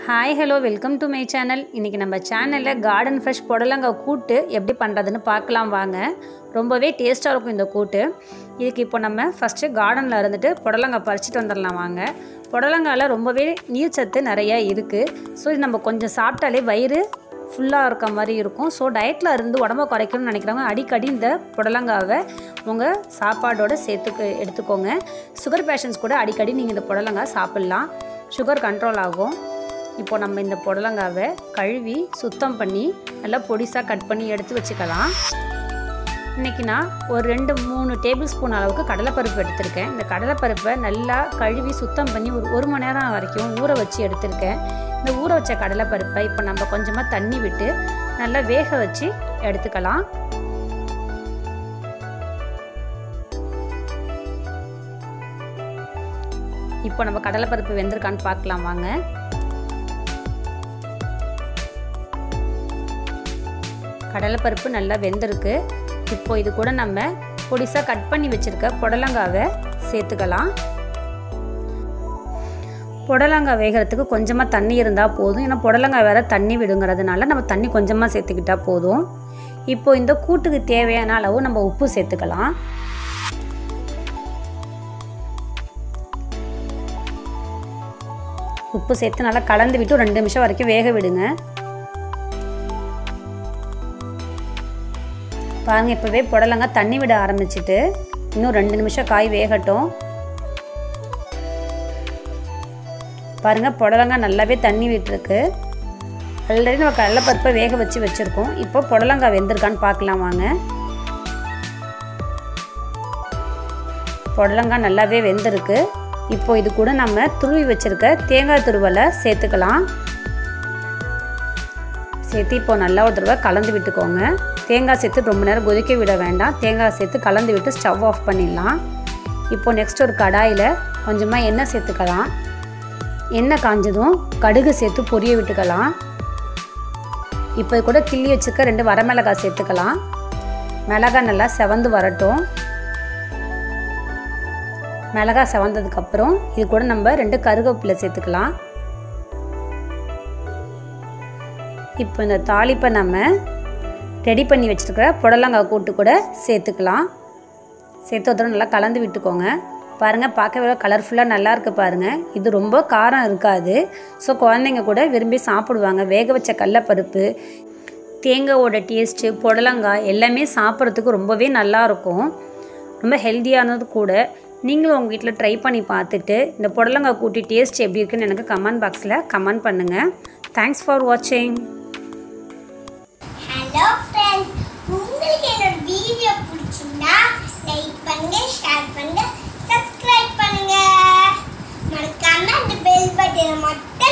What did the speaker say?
hi hello welcome to my channel இன்றைக்கி நம்ம சேனலில் கார்டன் ஃப்ரெஷ் புடலங்காய் கூட்டு எப்படி பண்ணுறதுன்னு பார்க்கலாம் வாங்க ரொம்பவே டேஸ்ட்டாக இருக்கும் இந்த கூட்டு இதுக்கு இப்போ நம்ம ஃபஸ்ட்டு கார்டனில் இருந்துட்டு புடலங்காய் பறிச்சிட்டு வந்துடலாம் வாங்க புடலங்காயில் ரொம்பவே நீர் சத்து நிறையா இருக்குது ஸோ இது நம்ம கொஞ்சம் சாப்பிட்டாலே வயிறு ஃபுல்லாக இருக்க மாதிரி இருக்கும் ஸோ டயட்டில் இருந்து உடம்ப குறைக்கணும்னு நினைக்கிறவங்க அடிக்கடி இந்த புடலங்காவை உங்கள் சாப்பாடோடு சேர்த்து எடுத்துக்கோங்க சுகர் பேஷண்ட்ஸ் கூட அடிக்கடி நீங்கள் இந்த புடலங்காய் சாப்பிட்லாம் சுகர் கண்ட்ரோல் ஆகும் இப்போ நம்ம இந்த புடலங்காவை கழுவி சுத்தம் பண்ணி நல்லா பொடிசாக கட் பண்ணி எடுத்து வச்சுக்கலாம் இன்றைக்கி நான் ஒரு ரெண்டு மூணு டேபிள் ஸ்பூன் அளவுக்கு கடலைப்பருப்பு எடுத்திருக்கேன் இந்த கடலைப்பருப்பை நல்லா கழுவி சுத்தம் பண்ணி ஒரு ஒரு மணி நேரம் வரைக்கும் ஊற வச்சு எடுத்திருக்கேன் இந்த ஊற வச்ச கடலைப்பருப்பை இப்போ நம்ம கொஞ்சமாக தண்ணி விட்டு நல்லா வேக வச்சு எடுத்துக்கலாம் இப்போ நம்ம கடலைப்பருப்பு வெந்திருக்கான்னு பார்க்கலாம் வாங்க கடலைப்பருப்பு நல்லா வெந்திருக்கு இப்போ இது கூட நம்ம பொடிசாக கட் பண்ணி வச்சுருக்க புடலங்காவை சேர்த்துக்கலாம் புடலங்காய் வேகிறதுக்கு கொஞ்சமாக தண்ணி இருந்தால் போதும் ஏன்னா புடலங்காய் வேறு தண்ணி விடுங்கிறதுனால நம்ம தண்ணி கொஞ்சமாக சேர்த்துக்கிட்டால் போதும் இப்போ இந்த கூட்டுக்கு தேவையான அளவு நம்ம உப்பு சேர்த்துக்கலாம் உப்பு சேர்த்து நல்லா கலந்து விட்டு ரெண்டு நிமிஷம் வரைக்கும் வேக விடுங்க பாருங்கள் இப்போவே புடலங்காய் தண்ணி விட ஆரம்பிச்சிட்டு இன்னும் ரெண்டு நிமிஷம் காய் வேகட்டும் பாருங்கள் புடலங்காய் நல்லாவே தண்ணி விட்டுருக்கு ஆல்ரெடி நம்ம கடலைப்பருப்பை வேக வச்சு வச்சுருக்கோம் இப்போ புடலங்காய் வெந்திருக்கான்னு பார்க்கலாம் வாங்க புடலங்காய் நல்லாவே வெந்திருக்கு இப்போ இது கூட நம்ம துருவி வச்சுருக்க தேங்காய் துருவலை சேர்த்துக்கலாம் சேர்த்து இப்போ நல்லா ஒரு தடவை கலந்து விட்டுக்கோங்க தேங்காய் சேர்த்து ரொம்ப நேரம் கொதிக்க விட வேண்டாம் தேங்காய் சேர்த்து கலந்து விட்டு ஸ்டவ் ஆஃப் பண்ணிடலாம் இப்போ நெக்ஸ்ட் ஒரு கடாயில் கொஞ்சமாக எண்ணெய் சேர்த்துக்கலாம் எண்ணெய் காஞ்சதும் கடுகு சேர்த்து பொரிய விட்டுக்கலாம் இப்போ கூட கிள்ளி வச்சுக்க ரெண்டு வரமிளகாய் சேர்த்துக்கலாம் மிளகாய் நல்லா செவந்து வரட்டும் மிளகாய் செவந்ததுக்கப்புறம் இது கூட நம்ம ரெண்டு கருவேப்பிலை சேர்த்துக்கலாம் இப்போ இந்த தாளிப்பை நம்ம ரெடி பண்ணி வச்சுருக்கிற புடலங்காய் கூட்டு கூட சேர்த்துக்கலாம் சேர்த்து ஒருத்தரம் நல்லா கலந்து விட்டுக்கோங்க பாருங்கள் பார்க்கவே கலர்ஃபுல்லாக நல்லா இருக்கு பாருங்கள் இது ரொம்ப காரம் இருக்காது ஸோ குழந்தைங்க கூட விரும்பி சாப்பிடுவாங்க வேக வச்ச கடலப்பருப்பு தேங்காவோட டேஸ்ட்டு புடலங்காய் எல்லாமே சாப்பிட்றதுக்கு ரொம்பவே நல்லாயிருக்கும் ரொம்ப ஹெல்த்தியானது கூட நீங்களும் உங்கள் வீட்டில் ட்ரை பண்ணி பார்த்துட்டு இந்த புடலங்காய் கூட்டி டேஸ்ட் எப்படி இருக்குன்னு எனக்கு கமெண்ட் பாக்ஸில் கமெண்ட் பண்ணுங்கள் தேங்க்ஸ் ஃபார் வாட்சிங் ஹலோ ஃப்ரெண்ட்ஸ் உங்களுக்கு என்னோட வீடியோ பிடிச்சிருந்தா லைக் பண்ணுங்க ஷேர் பண்ணுங்க சப்ஸ்கிரைப் பண்ணுங்க மறக்காம அந்த பெல் பட்டனை மட்டும்